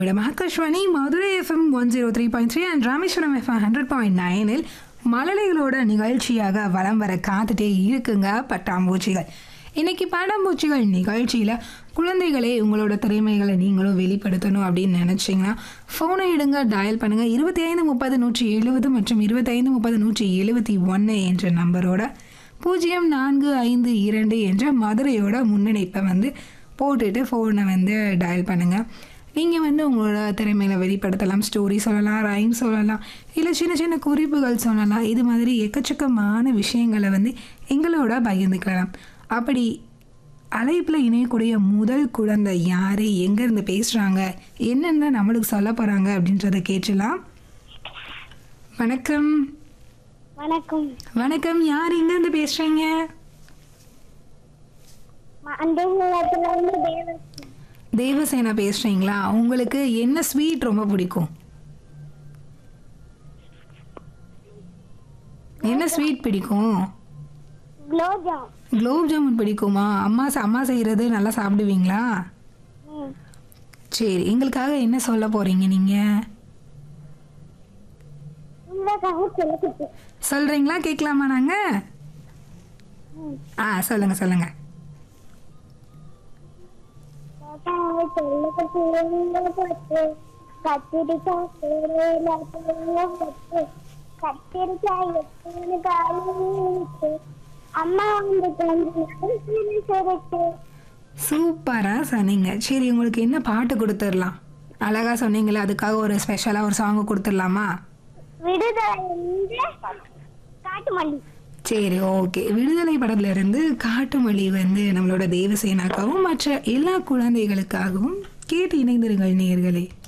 Madam Akashvani Madurai FM one zero three point three and Rameswaram FM hundred point நைனில் மழலைகளோட நிகழ்ச்சியாக வலம் வர காத்துட்டே இருக்குங்க பட்டாம்பூச்சிகள் இன்னைக்கு பட்டாம்பூச்சிகள் நிகழ்ச்சியில் குழந்தைகளே உங்களோட திறமைகளை நீங்களும் வெளிப்படுத்தணும் அப்படின்னு நினச்சிங்கன்னா ஃபோனை எடுங்க டயல் பண்ணுங்கள் இருபத்தி ஐந்து முப்பது நூற்றி எழுபது மற்றும் இருபத்தைந்து முப்பது நூற்றி எழுபத்தி ஒன்று என்ற நம்பரோட பூஜ்ஜியம் நான்கு ஐந்து இரண்டு என்ற மதுரையோட முன்னணிப்பை வந்து போட்டுட்டு ஃபோனை வந்து டயல் பண்ணுங்கள் நீங்கள் வந்து உங்களோட திறமையில வெளிப்படுத்தலாம் ஸ்டோரி சொல்லலாம் ரைம் சொல்லலாம் இல்லை சின்ன சின்ன குறிப்புகள் சொல்லலாம் இது மாதிரி எக்கச்சக்கமான விஷயங்களை வந்து எங்களோட பகிர்ந்துக்கலாம் அப்படி அழைப்பில் இணையக்கூடிய முதல் குழந்தை யார் எங்கேருந்து பேசுகிறாங்க என்னென்ன நம்மளுக்கு சொல்ல போகிறாங்க அப்படின்றத கேட்கலாம் வணக்கம் வணக்கம் வணக்கம் யார் எங்கேருந்து பேசுகிறீங்க அந்தகுலத்துல இருந்து தேவஸ்ரீ தேவசேனா பேசுகிறீங்களா உங்களுக்கு என்ன ஸ்வீட் ரொம்ப பிடிக்கும் என்ன ஸ்வீட் பிடிக்கும் குலோப்ஜாம் குலோப் ஜாமுன் பிடிக்குமா அம்மா ச- அம்மா செய்கிறது நல்லா சாப்பிடுவீங்களா ம். சரி எங்களுக்காக என்ன சொல்ல போகிறீங்க நீங்கள் உங்களுக்காக சொல்லிக்கிட்டு சொல்கிறீங்களா கேட்கலாமா நாங்கள் ஆ சொல்லுங்கள் சொல்லுங்கள் கேட்டாங்க சொல்லிக்கிட்டு பட்டு கத்திரிக்காய் சேரையில பட்டு கத்திரிக்காய் எத்தனை காலிட்டு அம்மா வந்து கொஞ்சம் சொல்லிட்டு சூப்பராக சொன்னீங்க சரி உங்களுக்கு என்ன பாட்டு கொடுத்துடலாம் அழகாக சொன்னீங்களே அதுக்காக ஒரு ஸ்பெஷலாக ஒரு சாங் கொடுத்துடலாமா விடுதலை வந்து காட்டுமல்லி சரி ஓகே விடுதலை படத்துல இருந்து காட்டுமொழி வந்து நம்மளோட தேவசேனாக்காகவும் மற்ற எல்லா குழந்தைகளுக்காகவும் கேட்டு இணைந்திருங்கள் நேயர்களே